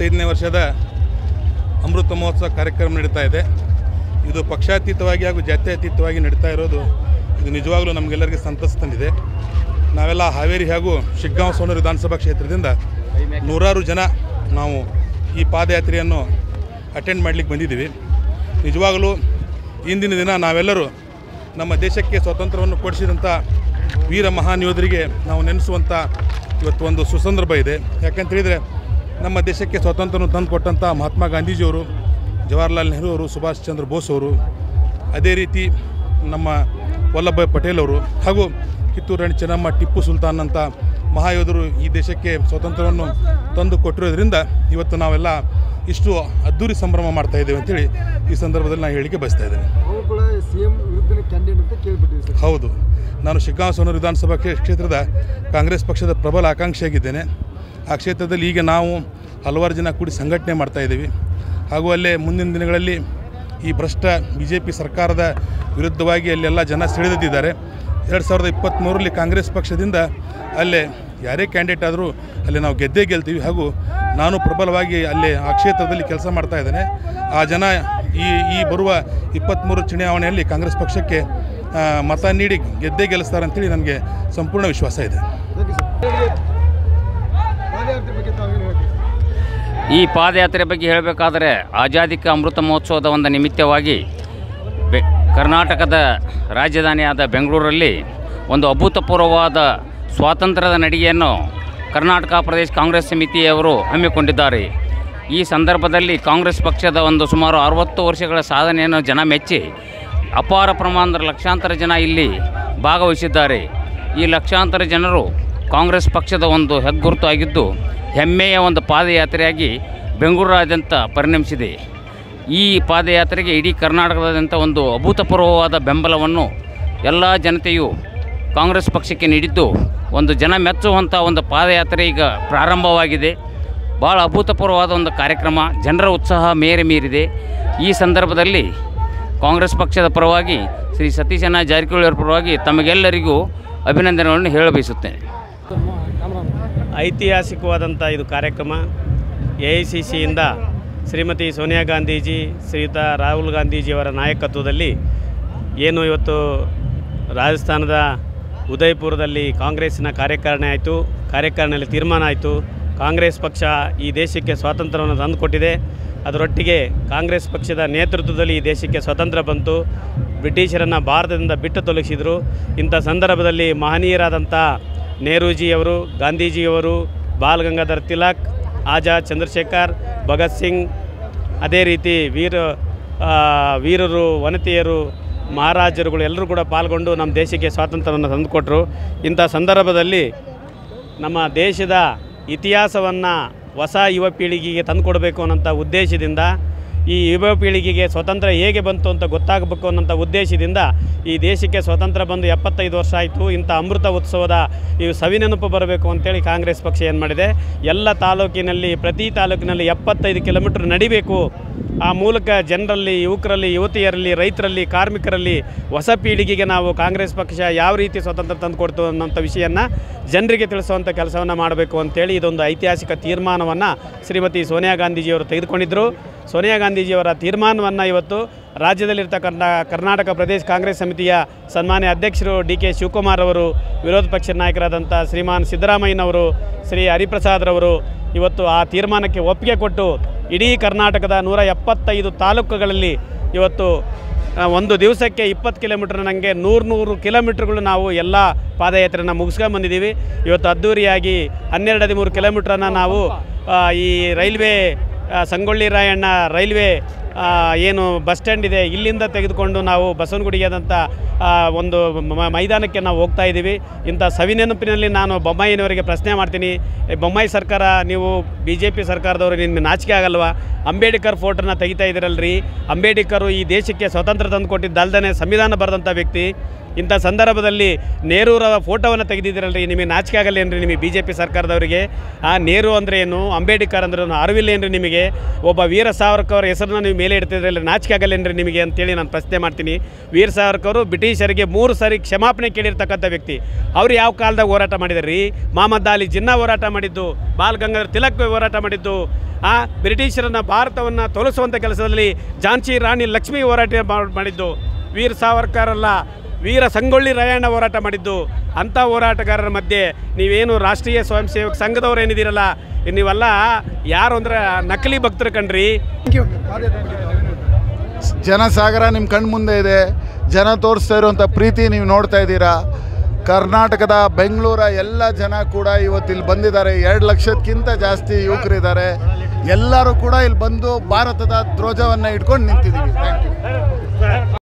ಎಪ್ಪತ್ತೈದನೇ ವರ್ಷದ ಅಮೃತ ಮಹೋತ್ಸವ ಕಾರ್ಯಕ್ರಮ ನಡೀತಾ ಇದೆ ಇದು ಪಕ್ಷಾತೀತವಾಗಿ ಹಾಗೂ ಜಾತ್ಯತೀತವಾಗಿ ನಡೀತಾ ಇರೋದು ಇದು ನಿಜವಾಗ್ಲೂ ನಮಗೆಲ್ಲರಿಗೆ ಸಂತಸ ತಂದಿದೆ ನಾವೆಲ್ಲ ಹಾವೇರಿ ಹಾಗೂ ಶಿಗ್ಗಾಂವ್ ಸೋನೂರು ವಿಧಾನಸಭಾ ಕ್ಷೇತ್ರದಿಂದ ನೂರಾರು ಜನ ನಾವು ಈ ಪಾದಯಾತ್ರೆಯನ್ನು ಅಟೆಂಡ್ ಮಾಡಲಿಕ್ಕೆ ಬಂದಿದ್ದೀವಿ ನಿಜವಾಗಲೂ ಇಂದಿನ ದಿನ ನಾವೆಲ್ಲರೂ ನಮ್ಮ ದೇಶಕ್ಕೆ ಸ್ವಾತಂತ್ರ್ಯವನ್ನು ಕೊಡಿಸಿದಂಥ ವೀರ ಮಹಾನ್ ಯೋಧರಿಗೆ ನಾವು ನೆನೆಸುವಂಥ ಇವತ್ತು ಒಂದು ಸುಸಂದರ್ಭ ಇದೆ ಯಾಕಂತ ಹೇಳಿದರೆ ನಮ್ಮ ದೇಶಕ್ಕೆ ಸ್ವಾತಂತ್ರ್ಯವನ್ನು ತಂದು ಕೊಟ್ಟಂಥ ಮಹಾತ್ಮ ಗಾಂಧೀಜಿಯವರು ಜವಾಹರ್ಲಾಲ್ ನೆಹರು ಅವರು ಸುಭಾಷ್ ಚಂದ್ರ ಬೋಸ್ ಅವರು ಅದೇ ರೀತಿ ನಮ್ಮ ವಲ್ಲಭಭಾಯ್ ಪಟೇಲ್ ಅವರು ಹಾಗೂ ಕಿತ್ತೂರು ರಾಣಿ ಚೆನ್ನಮ್ಮ ಟಿಪ್ಪು ಸುಲ್ತಾನ್ ಅಂತ ಮಹಾಯೋಧರು ಈ ದೇಶಕ್ಕೆ ಸ್ವಾತಂತ್ರ್ಯವನ್ನು ತಂದು ಕೊಟ್ಟಿರೋದ್ರಿಂದ ಇವತ್ತು ನಾವೆಲ್ಲ ಇಷ್ಟು ಅದ್ಧೂರಿ ಸಂಭ್ರಮ ಮಾಡ್ತಾ ಇದ್ದೇವೆ ಅಂತೇಳಿ ಈ ಸಂದರ್ಭದಲ್ಲಿ ನಾನು ಹೇಳಿಕೆ ಬಯಸ್ತಾ ಇದ್ದೇನೆ ಅವರು ಕೂಡ ಸಿ ಎಂ ವಿರುದ್ಧನೇ ಕ್ಯಾಂಡಿಡೇಟ್ ಅಂತ ಕೇಳ್ಬಿಟ್ಟಿವಿ ಸರ್ ಹೌದು ನಾನು ಶಿಗ್ಗಾಂವ್ ಸೋನೂರು ವಿಧಾನಸಭಾ ಕ್ಷೇ- ಕ್ಷೇತ್ರದ ಕಾಂಗ್ರೆಸ್ ಪಕ್ಷದ ಪ್ರಬಲ ಆಕಾಂಕ್ಷಿಯಾಗಿದ್ದೇನೆ ಆ ಕ್ಷೇತ್ರದಲ್ಲಿ ಈಗ ನಾವು ಹಲವಾರು ಜನ ಕೂಡಿ ಸಂಘಟನೆ ಮಾಡ್ತಾ ಇದ್ದೀವಿ ಹಾಗೂ ಅಲ್ಲೇ ಮುಂದಿನ ದಿನಗಳಲ್ಲಿ ಈ ಭ್ರಷ್ಟ ಬಿ ಜೆ ಪಿ ಸರ್ಕಾರದ ವಿರುದ್ಧವಾಗಿ ಅಲ್ಲೆಲ್ಲ ಜನ ಸೆಳೆದಿದ್ದಾರೆ ಎರಡು ಸಾವಿರದ ಇಪ್ಪತ್ತ್ಮೂರರಲ್ಲಿ ಕಾಂಗ್ರೆಸ್ ಪಕ್ಷದಿಂದ ಅಲ್ಲೇ ಯಾರೇ ಕ್ಯಾಂಡಿಡೇಟ್ ಆದರೂ ಅಲ್ಲಿ ನಾವು ಗೆದ್ದೇ ಗೆಲ್ತೀವಿ ಹಾಗೂ ನಾನು ಪ್ರಬಲವಾಗಿ ಅಲ್ಲಿ ಆ ಕ್ಷೇತ್ರದಲ್ಲಿ ಕೆಲಸ ಮಾಡ್ತಾ ಇದ್ದೇನೆ ಆ ಜನ ಈ ಈ ಬರುವ ಇಪ್ಪತ್ತ್ಮೂರು ಚುನಾವಣೆಯಲ್ಲಿ ಕಾಂಗ್ರೆಸ್ ಪಕ್ಷಕ್ಕೆ ಆ, ಮತ ನೀಡಿ ಗೆದ್ದೇ ಗೆಲ್ಲಿಸ್ತಾರೆ ಅಂತೇಳಿ ನನಗೆ ಸಂಪೂರ್ಣ ವಿಶ್ವಾಸ ಇದೆ ಥ್ಯಾಂಕ್ ಯು ಸರ್ ಪಾದಯಾತ್ರೆ ಬಗ್ಗೆ ತಾವೇನು ಹೇಳ್ತೀವಿ ಈ ಪಾದಯಾತ್ರೆ ಬಗ್ಗೆ ಹೇಳಬೇಕಾದರೆ ಆಜಾದಿಕ ಅಮೃತ ಮಹೋತ್ಸವದ ಒಂದು ನಿಮಿತ್ತವಾಗಿ ಬೆ ಕರ್ನಾಟಕದ ರಾಜಧಾನಿಯಾದ ಬೆಂಗಳೂರಲ್ಲಿ ಒಂದು ಅಭೂತಪೂರ್ವವಾದ ಸ್ವಾತಂತ್ರ್ಯದ ನಡಿಗೆಯನ್ನು ಕರ್ನಾಟಕ ಪ್ರದೇಶ ಕಾಂಗ್ರೆಸ್ ಸಮಿತಿಯವರು ಹಮ್ಮಿಕೊಂಡಿದ್ದಾರೆ ಈ ಸಂದರ್ಭದಲ್ಲಿ ಕಾಂಗ್ರೆಸ್ ಪಕ್ಷದ ಒಂದು ಸುಮಾರು ಅರವತ್ತು ವರ್ಷಗಳ ಸಾಧನೆಯನ್ನು ಜನ ಮೆಚ್ಚಿ ಅಪಾರ ಪ್ರಮಾಣದ ಲಕ್ಷಾಂತರ ಜನ ಇಲ್ಲಿ ಭಾಗವಹಿಸಿದ್ದಾರೆ ಈ ಲಕ್ಷಾಂತರ ಜನರು ಕಾಂಗ್ರೆಸ್ ಪಕ್ಷದ ಒಂದು ಹೆಗ್ಗುರುತು ಆಗಿದ್ದು ಹೆಮ್ಮೆಯ ಒಂದು ಪಾದಯಾತ್ರೆಯಾಗಿ ಬೆಂಗಳೂರಾದ್ಯಂತ ಪರಿಣಮಿಸಿದೆ ಈ ಪಾದಯಾತ್ರೆಗೆ ಇಡೀ ಕರ್ನಾಟಕದಾದ್ಯಂತ ಒಂದು ಅಭೂತಪೂರ್ವವಾದ ಬೆಂಬಲವನ್ನು ಎಲ್ಲ ಜನತೆಯು ಕಾಂಗ್ರೆಸ್ ಪಕ್ಷಕ್ಕೆ ನೀಡಿದ್ದು ಒಂದು ಜನ ಮೆಚ್ಚುವಂಥ ಒಂದು ಪಾದಯಾತ್ರೆ ಈಗ ಪ್ರಾರಂಭವಾಗಿದೆ ಭಾಳ ಅಭೂತಪೂರ್ವವಾದ ಒಂದು ಕಾರ್ಯಕ್ರಮ ಜನರ ಉತ್ಸಾಹ ಮೇರೆ ಮೀರಿದೆ ಈ ಸಂದರ್ಭದಲ್ಲಿ ಕಾಂಗ್ರೆಸ್ ಪಕ್ಷದ ಪರವಾಗಿ ಶ್ರೀ ಸತೀಶಣ್ಣ ಜಾರಕಿಹೊಳಿ ಅವರ ಪರವಾಗಿ ತಮಗೆಲ್ಲರಿಗೂ ಅಭಿನಂದನೆಗಳನ್ನು ಹೇಳಬಯಸುತ್ತೇನೆ ಐತಿಹಾಸಿಕವಾದಂಥ ಇದು ಕಾರ್ಯಕ್ರಮ ಎ ಐ ಸಿ ಸಿಯಿಂದ ಶ್ರೀಮತಿ ಸೋನಿಯಾ ಗಾಂಧೀಜಿ ಶ್ರೀಯುತ ರಾಹುಲ್ ಗಾಂಧೀಜಿಯವರ ನಾಯಕತ್ವದಲ್ಲಿ ಏನು ಇವತ್ತು ರಾಜಸ್ಥಾನದ ಉದಯಪುರದಲ್ಲಿ ಕಾಂಗ್ರೆಸ್ಸಿನ ಕಾರ್ಯಕಾರಿಣಿ ಆಯಿತು ಕಾರ್ಯಕಾರಿಣಿಯಲ್ಲಿ ತೀರ್ಮಾನ ಆಯಿತು ಕಾಂಗ್ರೆಸ್ ಪಕ್ಷ ಈ ದೇಶಕ್ಕೆ ಸ್ವಾತಂತ್ರ್ಯವನ್ನು ತಂದುಕೊಟ್ಟಿದೆ ಅದರೊಟ್ಟಿಗೆ ಕಾಂಗ್ರೆಸ್ ಪಕ್ಷದ ನೇತೃತ್ವದಲ್ಲಿ ಈ ದೇಶಕ್ಕೆ ಸ್ವಾತಂತ್ರ್ಯ ಬಂತು ಬ್ರಿಟಿಷರನ್ನು ಭಾರತದಿಂದ ಬಿಟ್ಟು ತೊಲಗಿಸಿದರು ಇಂಥ ಸಂದರ್ಭದಲ್ಲಿ ಮಹನೀಯರಾದಂಥ ನೆಹರೂಜಿಯವರು ಗಾಂಧೀಜಿಯವರು ಬಾಲ್ ಗಂಗಾಧರ್ ತಿಲಕ್ ಆಜಾದ್ ಚಂದ್ರಶೇಖರ್ ಭಗತ್ ಸಿಂಗ್ ಅದೇ ರೀತಿ ವೀರ ಆ, ವೀರರು ವನತೆಯರು ಮಹಾರಾಜರುಗಳು ಎಲ್ಲರೂ ಕೂಡ ಪಾಲ್ಗೊಂಡು ನಮ್ಮ ದೇಶಕ್ಕೆ ಸ್ವಾತಂತ್ರ್ಯವನ್ನು ತಂದುಕೊಟ್ರು ಇಂಥ ಸಂದರ್ಭದಲ್ಲಿ ನಮ್ಮ ದೇಶದ ಇತಿಹಾಸವನ್ನು ಹೊಸ ಯುವ ಪೀಳಿಗೆಗೆ ತಂದುಕೊಡಬೇಕು ಅನ್ನೋಂಥ ಉದ್ದೇಶದಿಂದ ಈ ಯುವ ಪೀಳಿಗೆಗೆ ಸ್ವಾತಂತ್ರ್ಯ ಹೇಗೆ ಬಂತು ಅಂತ ಗೊತ್ತಾಗಬೇಕು ಅನ್ನೋಂಥ ಉದ್ದೇಶದಿಂದ ಈ ದೇಶಕ್ಕೆ ಸ್ವಾತಂತ್ರ್ಯ ಬಂದು ಎಪ್ಪತ್ತೈದು ವರ್ಷ ಆಯಿತು ಇಂಥ ಅಮೃತ ಉತ್ಸವದ ಈ ಸವಿನೆನಪು ಬರಬೇಕು ಅಂತೇಳಿ ಕಾಂಗ್ರೆಸ್ ಪಕ್ಷ ಏನು ಮಾಡಿದೆ ಎಲ್ಲ ತಾಲೂಕಿನಲ್ಲಿ ಪ್ರತಿ ತಾಲೂಕಿನಲ್ಲಿ ಎಪ್ಪತ್ತೈದು ಕಿಲೋಮೀಟ್ರ್ ನಡಿಬೇಕು ಆ ಮೂಲಕ ಜನರಲ್ಲಿ ಯುವಕರಲ್ಲಿ ಯುವತಿಯರಲ್ಲಿ ರೈತರಲ್ಲಿ ಕಾರ್ಮಿಕರಲ್ಲಿ ಹೊಸ ಪೀಳಿಗೆಗೆ ನಾವು ಕಾಂಗ್ರೆಸ್ ಪಕ್ಷ ಯಾವ ರೀತಿ ಸ್ವಾತಂತ್ರ್ಯ ತಂದುಕೊಡ್ತು ಅನ್ನೋಂಥ ವಿಷಯವನ್ನು ಜನರಿಗೆ ತಿಳಿಸುವಂಥ ಕೆಲಸವನ್ನು ಮಾಡಬೇಕು ಅಂತೇಳಿ ಇದೊಂದು ಐತಿಹಾಸಿಕ ತೀರ್ಮಾನವನ್ನು ಶ್ರೀಮತಿ ಸೋನಿಯಾ ಗಾಂಧೀಜಿಯವರು ತೆಗೆದುಕೊಂಡಿದ್ದರು ಸೋನಿಯಾ ಗಾಂಧೀಜಿಯವರ ತೀರ್ಮಾನವನ್ನು ಇವತ್ತು ರಾಜ್ಯದಲ್ಲಿರ್ತಕ್ಕಂಥ ಕರ್ನಾಟಕ ಪ್ರದೇಶ ಕಾಂಗ್ರೆಸ್ ಸಮಿತಿಯ ಸನ್ಮಾನ್ಯ ಅಧ್ಯಕ್ಷರು ಡಿ ಕೆ ಶಿವಕುಮಾರ್ ಅವರು ವಿರೋಧ ಪಕ್ಷದ ನಾಯಕರಾದಂಥ ಶ್ರೀಮಾನ್ ಸಿದ್ದರಾಮಯ್ಯನವರು ಶ್ರೀ ಹರಿಪ್ರಸಾದ್ರವರು ಇವತ್ತು ಆ ತೀರ್ಮಾನಕ್ಕೆ ಒಪ್ಪಿಗೆ ಕೊಟ್ಟು ಇಡೀ ಕರ್ನಾಟಕದ ನೂರ ಎಪ್ಪತ್ತೈದು ತಾಲೂಕುಗಳಲ್ಲಿ ಇವತ್ತು ಆ, ಒಂದು ದಿವಸಕ್ಕೆ ಇಪ್ಪತ್ತು ಕಿಲೋಮೀಟ್ರ್ ನನಗೆ ನೂರು ನೂರು ಕಿಲೋಮೀಟ್ರ್ಗಳು ನಾವು ಎಲ್ಲ ಪಾದಯಾತ್ರೆನ ಮುಗಿಸ್ಕೊಂಡು ಬಂದಿದ್ದೀವಿ ಇವತ್ತು ಅದ್ಧೂರಿಯಾಗಿ ಹನ್ನೆರಡು ಹದಿಮೂರು ಕಿಲೋಮೀಟ್ರನ್ನು ನಾವು ಆ, ಈ ರೈಲ್ವೆ ಆ, ಸಂಗೊಳ್ಳಿ ರಾಯಣ್ಣ ರೈಲ್ವೆ ಆ, ಏನು ಬಸ್ ಸ್ಟ್ಯಾಂಡ್ ಇದೆ ಇಲ್ಲಿಂದ ತೆಗೆದುಕೊಂಡು ನಾವು ಬಸವನಗುಡಿಗೆ ಆದಂಥ ಆ, ಒಂದು ಮ- ಮೈದಾನಕ್ಕೆ ನಾವು ಹೋಗ್ತಾ ಇದ್ದೀವಿ ಇಂಥ ಸವಿನೆನಪಿನಲ್ಲಿ ನಾನು ಬೊಮ್ಮಾಯಿನವರಿಗೆ ಪ್ರಶ್ನೆ ಮಾಡ್ತೀನಿ ಏ, ಬೊಮ್ಮಾಯಿ ಸರ್ಕಾರ ನೀವು ಬಿ ಜೆ ಪಿ ಸರ್ಕಾರದವರು ನಿಮ್ಗೆ ನಾಚಿಕೆ ಆಗಲ್ವಾ ಅಂಬೇಡ್ಕರ್ ಫೋಟೋನ ತೆಗಿತಾ ಇದ್ದೀರಲ್ರಿ ಅಂಬೇಡ್ಕರು ಈ ದೇಶಕ್ಕೆ ಸ್ವಾತಂತ್ರ್ಯ ತಂದು ಕೊಟ್ಟಿದ್ದಲ್ದೇ ಸಂವಿಧಾನ ಬರೆದಂಥ ವ್ಯಕ್ತಿ ಇಂಥ ಸಂದರ್ಭದಲ್ಲಿ ನೆಹರೂರವ ಫೋಟೋವನ್ನು ತೆಗೆದಿದ್ದೀರಲ್ರಿ ನಿಮಗೆ ನಾಚಿಕೆ ಆಗಲ್ಲ ಏನ್ರಿ ನಿಮಗೆ ಬಿ ಜೆ ಪಿ ಸರ್ಕಾರದವರಿಗೆ ಆ ನೆಹರು ಅಂದರೆ ಏನು ಅಂಬೇಡ್ಕರ್ ಅಂದ್ರೆ ಏನು ಅರಿವಿಲ್ಲ ಏನ್ರಿ ನಿಮಗೆ ಒಬ್ಬ ವೀರ ಸಾವರ್ಕರ್ ಹೆಸರನ್ನ ನೀವು ಮೇಲೆ ಇಡ್ತಿದ್ರಲ್ಲ ನಾಚಿಕೆ ಆಗಲ್ಲ ಏನ್ರಿ ನಿಮಗೆ ಅಂತೇಳಿ ನಾನು ಪ್ರಶ್ನೆ ಮಾಡ್ತೀನಿ ವೀರ ಸಾವರ್ಕರು ಬ್ರಿಟಿಷರಿಗೆ ಮೂರು ಸಾರಿ ಕ್ಷಮಾಪಣೆ ಕೇಳಿರ್ತಕ್ಕಂಥ ವ್ಯಕ್ತಿ ಅವ್ರು ಯಾವ ಕಾಲದಾಗ ಹೋರಾಟ ಮಾಡಿದಾರೆ ರೀ ಮಹಮ್ಮದ್ ಅಲಿ ಜಿನ್ನಾ ಹೋರಾಟ ಮಾಡಿದ್ದು ಬಾಲ್ ಗಂಗಾಧರ್ ತಿಲಕ್ ಹೋರಾಟ ಮಾಡಿದ್ದು ಆ ಬ್ರಿಟಿಷರನ್ನ ಭಾರತವನ್ನು ತೊಲಸುವಂಥ ಕೆಲಸದಲ್ಲಿ ಝಾನ್ಸಿ ರಾಣಿ ಲಕ್ಷ್ಮಿ ಹೋರಾಟ ಮಾಡ್- ಮಾಡಿದ್ದು ವೀರ್ ಸಾವರ್ಕರ್ ಅಲ್ಲ ವೀರ ಸಂಗೊಳ್ಳಿ ರಾಯಣ್ಣ ಹೋರಾಟ ಮಾಡಿದ್ದು ಅಂಥ ಹೋರಾಟಗಾರರ ಮಧ್ಯೆ ನೀವೇನು ರಾಷ್ಟ್ರೀಯ ಸ್ವಯಂ ಸೇವಕ ಸಂಘದವ್ರು ಏನಿದ್ದೀರಲ್ಲ ನೀವೆಲ್ಲ ಯಾರು ಅಂದ್ರೆ ನಕಲಿ ಭಕ್ತರು ಕಣ್ರಿ ಥ್ಯಾಂಕ್ ಯು ಪಾದಯಾತ್ರೆ ಬಗ್ಗೆ ತಾವೇನು ಹೇಳ್ತೀರಾ? ಜನಸಾಗರ ನಿಮ್ಮ ಕಣ್ಣು ಮುಂದೆ ಇದೆ ಜನ ತೋರಿಸ್ತಾ ಇರುವಂಥ ಪ್ರೀತಿ ನೀವು ನೋಡ್ತಾ ಇದ್ದೀರಾ ಕರ್ನಾಟಕದ ಬೆಂಗಳೂರ ಎಲ್ಲ ಜನ ಕೂಡ ಇವತ್ತು ಇಲ್ಲಿ ಬಂದಿದ್ದಾರೆ ಎರಡು ಲಕ್ಷಕ್ಕಿಂತ ಜಾಸ್ತಿ ಯುವಕರಿದ್ದಾರೆ ಎಲ್ಲರೂ ಕೂಡ ಇಲ್ಲಿ ಬಂದು ಭಾರತದ ಧ್ವಜವನ್ನು ಇಟ್ಕೊಂಡು ನಿಂತಿದ್ದೀವಿ ಥ್ಯಾಂಕ್ ಯು